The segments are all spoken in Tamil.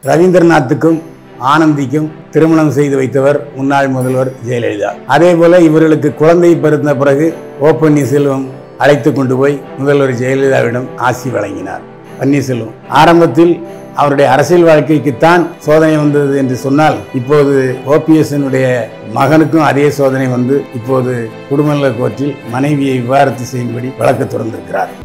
ரவீந்திரநாத்துக்கும் ஆனந்திக்கும் திருமணம் செய்து வைத்தவர் முன்னாள் முதல்வர் ஜெயலலிதா அதே போல இவர்களுக்கு குழந்தை பிறந்த பிறகு ஓ பன்னீர்செல்வம் அழைத்து கொண்டு போய் முதல்வர் ஜெயலலிதாவிடம் ஆசி வழங்கினார் பன்னீர்செல்வம் ஆரம்பத்தில் அவருடைய அரசியல் வாழ்க்கைக்குத்தான் சோதனை வந்தது என்று சொன்னால் இப்போது ஓபிஎஸ் மகனுக்கும் அதே சோதனை வந்து இப்போது குடும்பநல கோர்ட்டில் மனைவியை விவாகரத்து செய்யும்படி வழக்கு தொடர்ந்திருக்கிறார்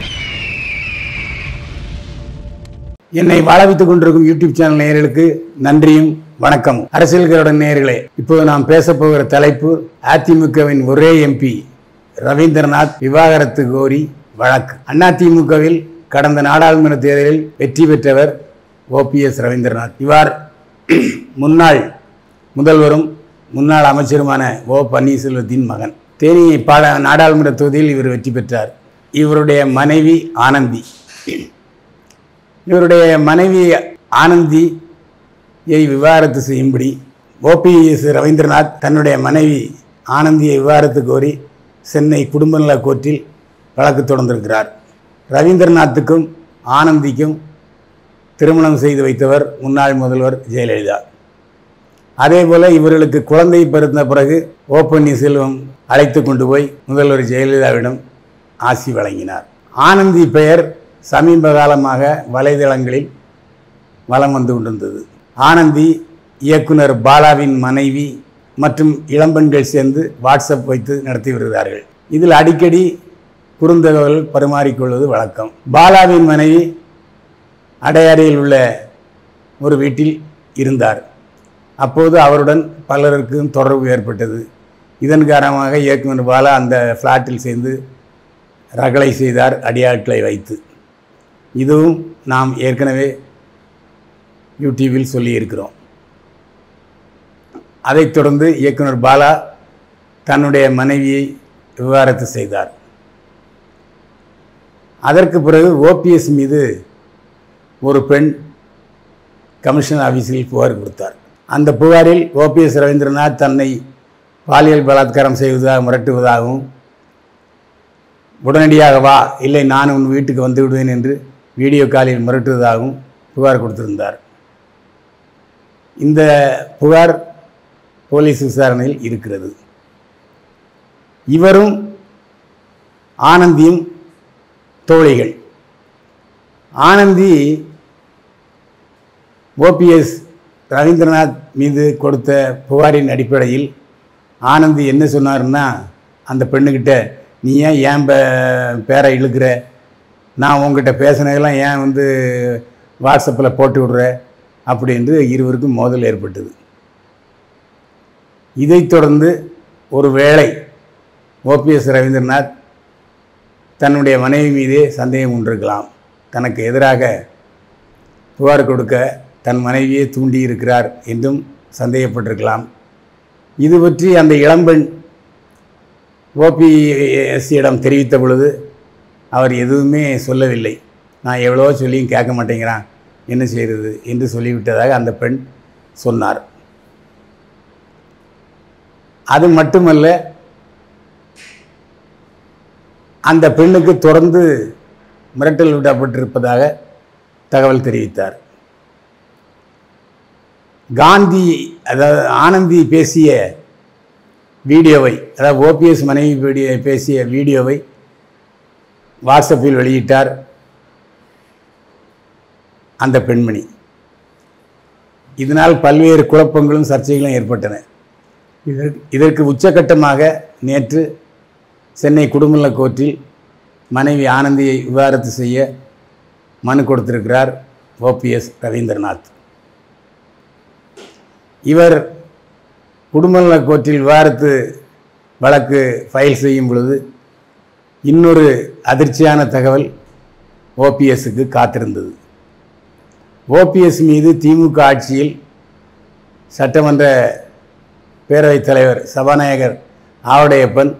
என்னை வாழ வைத்துக் கொண்டிருக்கும் யூடியூப் சேனல் நேயர்களுக்கு நன்றியும் வணக்கம் அரசியல்களுடன் நேயர்களே இப்போது நாம் பேச போகிற தலைப்பு அதிமுகவின் ஒரே எம்பி ரவீந்திரநாத் விவாகரத்து கோரி வழக்கு அதிமுகவில் கடந்த நாடாளுமன்ற தேர்தலில் வெற்றி பெற்றவர் ஓபிஎஸ் ரவீந்திரநாத் இவர் முன்னாள் முதல்வரும் முன்னாள் அமைச்சருமான ஓ பன்னீர்செல்வத்தின் மகன் தேனி பாட நாடாளுமன்ற தொகுதியில் இவர் வெற்றி பெற்றார் இவருடைய மனைவி ஆனந்தி இவருடைய மனைவி ஆனந்தியை விவாகரத்து செய்யும்படி ஓபிஎஸ் ரவீந்திரநாத் தன்னுடைய மனைவி ஆனந்தியை விவாகரத்து கோரி சென்னை குடும்ப நல கோர்ட்டில் வழக்கு தொடர்ந்திருக்கிறார் ரவீந்திரநாத்துக்கும் ஆனந்திக்கும் திருமணம் செய்து வைத்தவர் முன்னாள் முதல்வர் ஜெயலலிதா அதே போல இவர்களுக்கு குழந்தை பிறந்த பிறகு ஓ பன்னீர்செல்வம் அழைத்து கொண்டு போய் முதல்வர் ஜெயலலிதாவிடம் ஆசி வழங்கினார் ஆனந்தி பெயர் சமீப காலமாக வலைதளங்களில் வலம் வந்து கொண்டிருந்தது ஆனந்தி இயக்குனர் பாலாவின் மனைவி மற்றும் இளம்பெண்கள் சேர்ந்து வாட்ஸ்அப் வைத்து நடத்தி வருகிறார்கள் இதில் அடிக்கடி குறுந்தகவல் பரிமாறிக்கொள்வது வழக்கம் பாலாவின் மனைவி அடையாறியில் உள்ள ஒரு வீட்டில் இருந்தார் அப்போது அவருடன் பலருக்கும் தொடர்பு ஏற்பட்டது இதன் காரணமாக இயக்குனர் பாலா அந்த ஃப்ளாட்டில் சேர்ந்து ரகளை செய்தார் அடியாட்களை வைத்து இதுவும் நாம் ஏற்கனவே யூடியூபில் சொல்லியிருக்கிறோம் அதைத் தொடர்ந்து இயக்குனர் பாலா தன்னுடைய மனைவியை விவாகரத்து செய்தார் அதற்கு பிறகு ஓபிஎஸ் மீது ஒரு பெண் கமிஷன் ஆஃபீஸில் புகார் கொடுத்தார் அந்த புகாரில் ஓபிஎஸ் ரவீந்திரநாத் தன்னை பாலியல் பலாத்காரம் செய்வதாக மிரட்டுவதாகவும் உடனடியாக வா இல்லை நான் உன் வீட்டுக்கு வந்து விடுவேன் என்று வீடியோ காலில் மிரட்டுவதாகவும் புகார் கொடுத்திருந்தார் இந்த புகார் போலீஸ் விசாரணையில் இருக்கிறது இவரும் ஆனந்தியும் தோழிகள் ஆனந்தி ஓபிஎஸ் ரவீந்திரநாத் மீது கொடுத்த புகாரின் அடிப்படையில் ஆனந்தி என்ன சொன்னாருன்னா அந்த பெண்ணுக்கிட்ட நீ ஏன் ஏன் பே பேரை இழுக்கிற நான் உங்ககிட்ட பேசினதெல்லாம் ஏன் வந்து வாட்ஸ்அப்பில் போட்டு விடுற அப்படி என்று இருவருக்கும் மோதல் ஏற்பட்டது இதைத் தொடர்ந்து ஒரு வேளை ஓபிஎஸ் ரவீந்திரநாத் தன்னுடைய மனைவி மீதே சந்தேகம் கொண்டிருக்கலாம் தனக்கு எதிராக புகார் கொடுக்க தன் மனைவியை தூண்டியிருக்கிறார் என்றும் சந்தேகப்பட்டிருக்கலாம் இது பற்றி அந்த இளம்பெண் ஓபிஎஸ்சியிடம் தெரிவித்த பொழுது அவர் எதுவுமே சொல்லவில்லை நான் எவ்வளவோ சொல்லியும் கேட்க மாட்டேங்கிறான் என்ன செய்கிறது என்று சொல்லிவிட்டதாக அந்த பெண் சொன்னார் அது மட்டுமல்ல அந்த பெண்ணுக்கு தொடர்ந்து மிரட்டல் விடப்பட்டிருப்பதாக தகவல் தெரிவித்தார் காந்தி அதாவது ஆனந்தி பேசிய வீடியோவை அதாவது ஓபிஎஸ் மனைவி வீடியோ பேசிய வீடியோவை வாட்ஸ்அப்பில் வெளியிட்டார் அந்த பெண்மணி இதனால் பல்வேறு குழப்பங்களும் சர்ச்சைகளும் ஏற்பட்டன இதற்கு இதற்கு உச்சகட்டமாக நேற்று சென்னை குடும்பநல கோர்ட்டில் மனைவி ஆனந்தியை விவாகரத்து செய்ய மனு கொடுத்திருக்கிறார் ஓபிஎஸ் ரவீந்திரநாத் இவர் குடும்பநல கோர்ட்டில் விவாகரத்து வழக்கு ஃபைல் செய்யும் பொழுது இன்னொரு அதிர்ச்சியான தகவல் ஓபிஎஸ்க்கு காத்திருந்தது ஓபிஎஸ் மீது திமுக ஆட்சியில் சட்டமன்ற பேரவைத் தலைவர் சபாநாயகர் ஆவடையப்பன்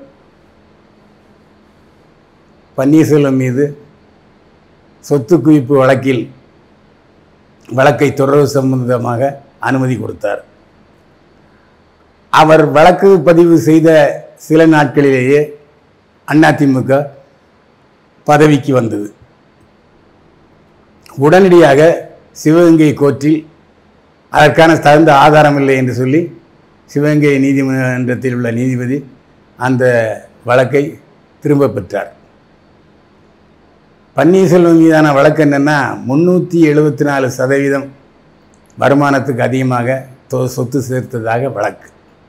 பன்னீர்செல்வம் மீது சொத்து குவிப்பு வழக்கில் வழக்கை தொடர்பு சம்பந்தமாக அனுமதி கொடுத்தார் அவர் வழக்கு பதிவு செய்த சில நாட்களிலேயே அதிமுக பதவிக்கு வந்தது உடனடியாக சிவகங்கை கோர்ட்டில் அதற்கான தகுந்த ஆதாரம் இல்லை என்று சொல்லி சிவகங்கை நீதிமன்றத்தில் உள்ள நீதிபதி அந்த வழக்கை திரும்ப பெற்றார் பன்னீர்செல்வம் மீதான வழக்கு என்னென்னா முந்நூற்றி எழுபத்தி நாலு சதவீதம் வருமானத்துக்கு அதிகமாக தொ- சொத்து சேர்த்ததாக வழக்கு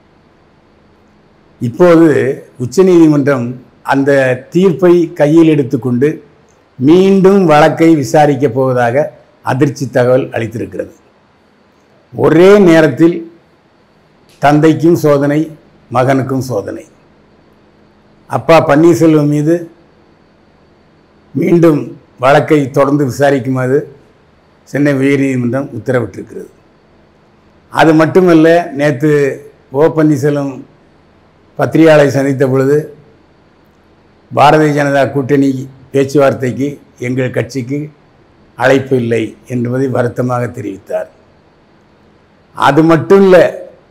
இப்போது உச்சநீதிமன்றம் அந்த தீர்ப்பை கையில் எடுத்துக்கொண்டு மீண்டும் வழக்கை விசாரிக்கப் போவதாக அதிர்ச்சி தகவல் அளித்திருக்கிறது ஒரே நேரத்தில் தந்தைக்கும் சோதனை மகனுக்கும் சோதனை அப்பா பன்னீர்செல்வம் மீது மீண்டும் வழக்கை தொடர்ந்து விசாரிக்குமாறு சென்னை உயர்நீதிமன்றம் உத்தரவிட்டிருக்கிறது அது மட்டுமல்ல நேற்று ஓ பன்னீர்செல்வம் பத்திரிகையாளரை சந்தித்த பொழுது பாரதிய ஜனதா கூட்டணி பேச்சுவார்த்தைக்கு எங்கள் கட்சிக்கு அழைப்பு இல்லை என்பதை வருத்தமாக தெரிவித்தார் அது மட்டும் இல்லை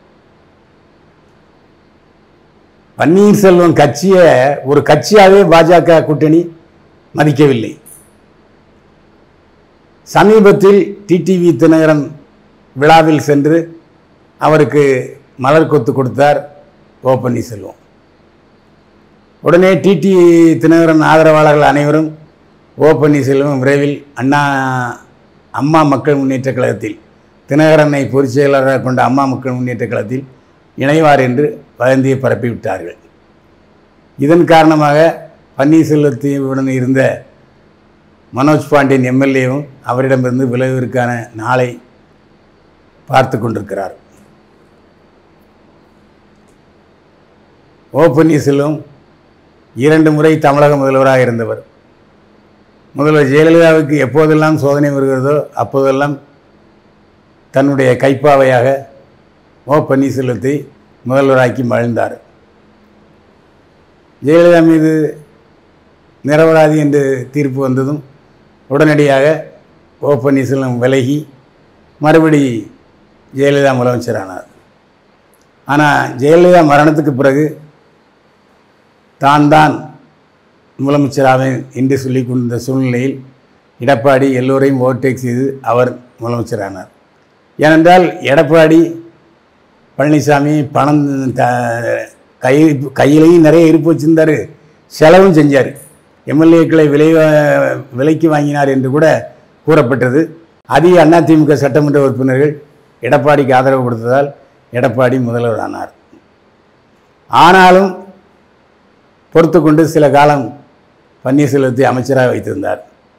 பன்னீர்செல்வம் கட்சியை ஒரு கட்சியாகவே பாஜக கூட்டணி மதிக்கவில்லை சமீபத்தில் டிடிவி தினகரன் விழாவில் சென்று அவருக்கு மலர் கொத்து கொடுத்தார் ஓ பன்னீர்செல்வம் உடனே டிடி தினகரன் ஆதரவாளர்கள் அனைவரும் ஓ பன்னீர்செல்வம் விரைவில் அண்ணா அம்மா மக்கள் முன்னேற்றக் கழகத்தில் தினகரனை பொதுச் செயலாளராக கொண்ட அம்மா மக்கள் முன்னேற்றக் கழகத்தில் இணைவார் என்று வதந்தியை பரப்பிவிட்டார்கள் இதன் காரணமாக பன்னீர்செல்வத்துடன் இருந்த மனோஜ் பாண்டியன் எம்எல்ஏவும் அவரிடமிருந்து விலகுவதற்கான நாளை பார்த்து கொண்டிருக்கிறார் ஓ பன்னீர்செல்வம் இரண்டு முறை தமிழக முதல்வராக இருந்தவர் முதல்வர் ஜெயலலிதாவுக்கு எப்போதெல்லாம் சோதனை வருகிறதோ அப்போதெல்லாம் தன்னுடைய கைப்பாவையாக ஓ பன்னீர்செல்வத்தை முதல்வராக்கி மகிழ்ந்தார் ஜெயலலிதா மீது நிரபராதி என்று தீர்ப்பு வந்ததும் உடனடியாக ஓ பன்னீர்செல்வம் விலகி மறுபடி ஜெயலலிதா முதலமைச்சரானார் ஆனால் ஜெயலலிதா மரணத்துக்கு பிறகு தான் தான் முதலமைச்சராவேன் என்று சொல்லிக் கொண்ட சூழ்நிலையில் எடப்பாடி எல்லோரையும் ஓவர்டேக் செய்து அவர் முதலமைச்சரானார் ஏனென்றால் எடப்பாடி பழனிசாமி பணம் த கை கையிலையும் நிறைய இருப்பு வச்சிருந்தார் செலவும் செஞ்சார் எம்எல்ஏக்களை விலை விலைக்கு வாங்கினார் என்று கூட கூறப்பட்டது அதிக அதிமுக சட்டமன்ற உறுப்பினர்கள் எடப்பாடிக்கு ஆதரவு கொடுத்ததால் எடப்பாடி முதல்வரானார் ஆனாலும் பொறுத்து கொண்டு சில காலம் பன்னீர்செல்வத்தை அமைச்சராக வைத்திருந்தார்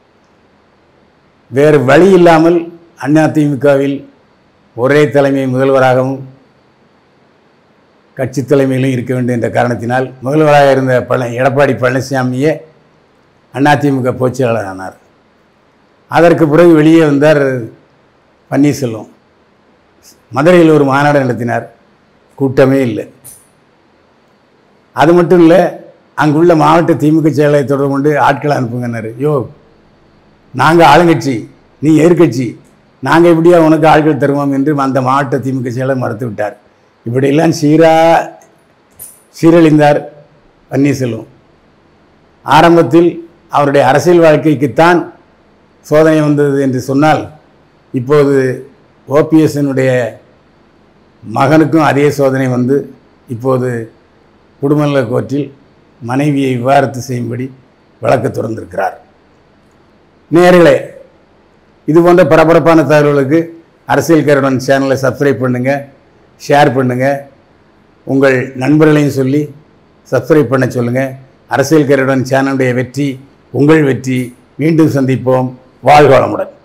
வேறு வழி இல்லாமல் அதிமுகவில் ஒரே தலைமை முதல்வராகவும் கட்சி தலைமையிலும் இருக்க வேண்டும் என்ற காரணத்தினால் முதல்வராக இருந்த பழ எடப்பாடி பழனிசாமியே அதிமுக பொதுச்செயலாளர் ஆனார் அதற்கு பிறகு வெளியே வந்தார் பன்னீர்செல்வம் மதுரையில் ஒரு மாநாடு நடத்தினார் கூட்டமே இல்லை அது மட்டும் இல்லை அங்குள்ள மாவட்ட திமுக செயலரை தொடர்பு கொண்டு ஆட்களை அனுப்புங்கன்னாரு யோ நாங்கள் ஆளுங்கட்சி நீ எதிர்க்கட்சி நாங்கள் எப்படியா உனக்கு ஆட்கள் தருவோம் என்று அந்த மாவட்ட திமுக செயலர் மறுத்து விட்டார் இப்படியெல்லாம் சீரா சீரழிந்தார் பன்னீர்செல்வம் ஆரம்பத்தில் அவருடைய அரசியல் வாழ்க்கைக்குத்தான் சோதனை வந்தது என்று சொன்னால் இப்போது ஓபிஎஸ்னுடைய மகனுக்கும் அதே சோதனை வந்து இப்போது குடும்பநல கோர்ட்டில் மனைவியை விவாகரத்து செய்யும்படி வழக்கு தொடர்ந்திருக்கிறார் நேர்களே இது போன்ற பரபரப்பான தகவல்களுக்கு அரசியல் கருடன் சேனலை சப்ஸ்கிரைப் பண்ணுங்கள் ஷேர் பண்ணுங்கள் உங்கள் நண்பர்களையும் சொல்லி சப்ஸ்கிரைப் பண்ண சொல்லுங்கள் அரசியல் கருடன் சேனலுடைய வெற்றி உங்கள் வெற்றி மீண்டும் சந்திப்போம் வாழ்க வளமுடன்